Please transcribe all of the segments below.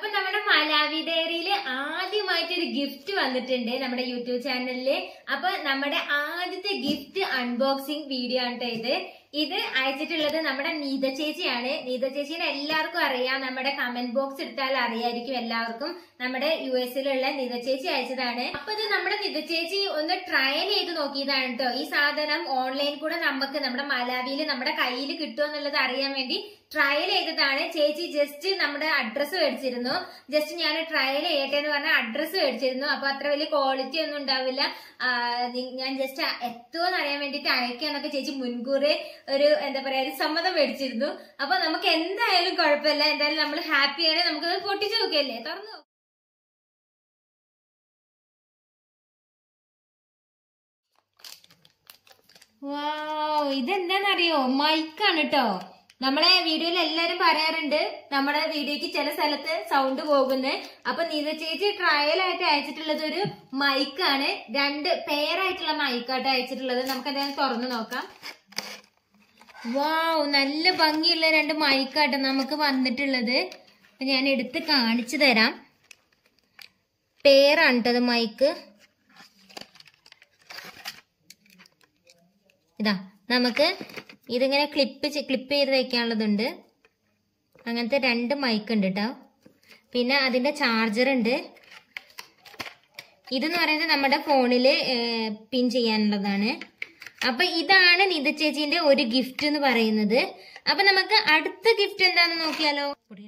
അപ്പൊ നമ്മുടെ മലാവി ഡയറിയില് ആദ്യമായിട്ട് ഒരു ഗിഫ്റ്റ് വന്നിട്ടുണ്ട് നമ്മുടെ യൂട്യൂബ് ചാനലില് അപ്പൊ നമ്മുടെ ആദ്യത്തെ ഗിഫ്റ്റ് അൺബോക്സിംഗ് വീഡിയോ ആണ് ട്ടോ ഇത് ഇത് അയച്ചിട്ടുള്ളത് നമ്മുടെ നീത ചേച്ചിയാണ് നീത ചേച്ചീനെ എല്ലാവർക്കും അറിയാം നമ്മുടെ കമന്റ് ബോക്സ് എടുത്താൽ അറിയായിരിക്കും എല്ലാവർക്കും നമ്മുടെ യു എസിലുള്ള നിത ചേച്ചി അയച്ചതാണ് അപ്പൊ ഇത് നമ്മുടെ നിത ചേച്ചി ഒന്ന് ട്രയൽ ചെയ്ത് നോക്കിയതാണ് കേട്ടോ ഈ സാധനം ഓൺലൈൻ കൂടെ നമുക്ക് നമ്മുടെ മലാവിയിൽ നമ്മുടെ കയ്യിൽ കിട്ടുമോ എന്നുള്ളത് അറിയാൻ വേണ്ടി ട്രയൽ ചെയ്തതാണ് ചേച്ചി ജസ്റ്റ് നമ്മുടെ അഡ്രസ്സ് മേടിച്ചിരുന്നു ജസ്റ്റ് ഞാൻ ട്രയൽ ചെയ്യട്ടെ എന്ന് പറഞ്ഞ അഡ്രസ്സ് മേടിച്ചിരുന്നു അപ്പൊ അത്ര വലിയ ക്വാളിറ്റി ഒന്നും ഉണ്ടാവില്ല ആ, നി- ഞാൻ ജസ്റ്റ് എത്തുമോന്ന് അറിയാൻ വേണ്ടിട്ട് അയക്കാന്നൊക്കെ ചേച്ചി മുൻകൂറെ ഒരു എന്താ പറയാ ഒരു സമ്മതം മേടിച്ചിരുന്നു അപ്പൊ നമുക്ക് എന്തായാലും കുഴപ്പമില്ല എന്തായാലും നമ്മൾ ഹാപ്പിയാണ് നമുക്കത് പൊട്ടിച്ചു നോക്കിയല്ലേ തുറന്നു നോക്കാം. വാവ് ഇതെന്താന്നറിയോ മൈക്കാണ് കേട്ടോ നമ്മളെ വീഡിയോയിൽ എല്ലാരും പറയാറുണ്ട് നമ്മുടെ വീഡിയോക്ക് ചില സ്ഥലത്ത് സൗണ്ട് പോകുന്നത് അപ്പൊ നീത ചേച്ചി ട്രയൽ ആയിട്ട് അയച്ചിട്ടുള്ളത് ഒരു മൈക്കാണ് രണ്ട് പെയറായിട്ടുള്ള മൈക്കായിട്ട് അയച്ചിട്ടുള്ളത് നമുക്ക് എന്തായാലും തുറന്നു നോക്കാം വാവ് നല്ല ഭംഗിയുള്ള രണ്ട് മൈക്കാട്ടോ നമുക്ക് വന്നിട്ടുള്ളത് അപ്പൊ ഞാൻ എടുത്ത് കാണിച്ചു തരാം പേരാണ് കേട്ടോ അത് മൈക്ക് ഇതാ നമുക്ക് ഇതിങ്ങനെ ക്ലിപ്പ് ക്ലിപ്പ് ചെയ്ത് വെക്കാനുള്ളതുണ്ട് അങ്ങനത്തെ രണ്ട് മൈക്ക് ഉണ്ട് കേട്ടോ പിന്നെ അതിന്റെ ചാർജർ ഉണ്ട് ഇതെന്ന് പറയുന്നത് നമ്മുടെ ഫോണിൽ പിൻ ചെയ്യാനുള്ളതാണ് അപ്പൊ ഇതാണ് നിത ചേച്ചീന്റെ ഒരു ഗിഫ്റ്റ് എന്ന് പറയുന്നത് അപ്പൊ നമുക്ക് അടുത്ത ഗിഫ്റ്റ് എന്താന്ന് നോക്കിയാലോ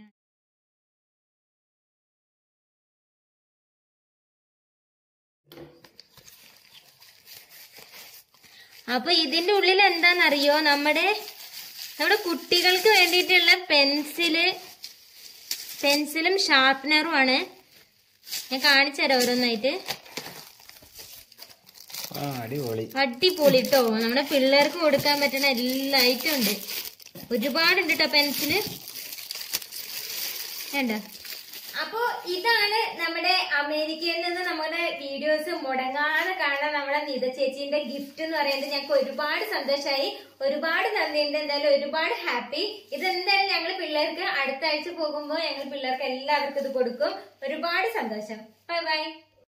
അപ്പൊ ഇതിന്റെ ഉള്ളിൽ എന്താണെന്നറിയോ നമ്മുടെ നമ്മുടെ കുട്ടികൾക്ക് വേണ്ടിയിട്ടുള്ള പെൻസില് പെൻസിലും ഷാർപ്പനറും ആണ് ഞാൻ കാണിച്ചു തരാം ഓരോന്നായിട്ട് ആ അടിപൊളി അടിപൊളി ട്ടോ നമ്മുടെ പിള്ളേർക്ക് കൊടുക്കാൻ പറ്റുന്ന എല്ലാ ഐറ്റം ഉണ്ട് ഒരുപാടുണ്ട് കേട്ടോ പെൻസില് വേണ്ട അപ്പോ ഇതാണ് നമ്മുടെ അമേരിക്കയിൽ നിന്ന് നമ്മുടെ വീഡിയോസ് മുടങ്ങാതെ കാണാൻ നമ്മുടെ നിത ചേച്ചീന്റെ ഗിഫ്റ്റ് എന്ന് പറയുന്നത് ഞങ്ങൾക്ക് ഒരുപാട് സന്തോഷമായി ഒരുപാട് നന്ദിയുണ്ട് എന്തായാലും ഒരുപാട് ഹാപ്പി ഇതെന്തായാലും ഞങ്ങൾ പിള്ളേർക്ക് അടുത്ത ആഴ്ച പോകുമ്പോൾ ഞങ്ങൾ പിള്ളേർക്ക് എല്ലാവർക്കും ഇത് കൊടുക്കും ഒരുപാട് സന്തോഷം ബൈ ബൈ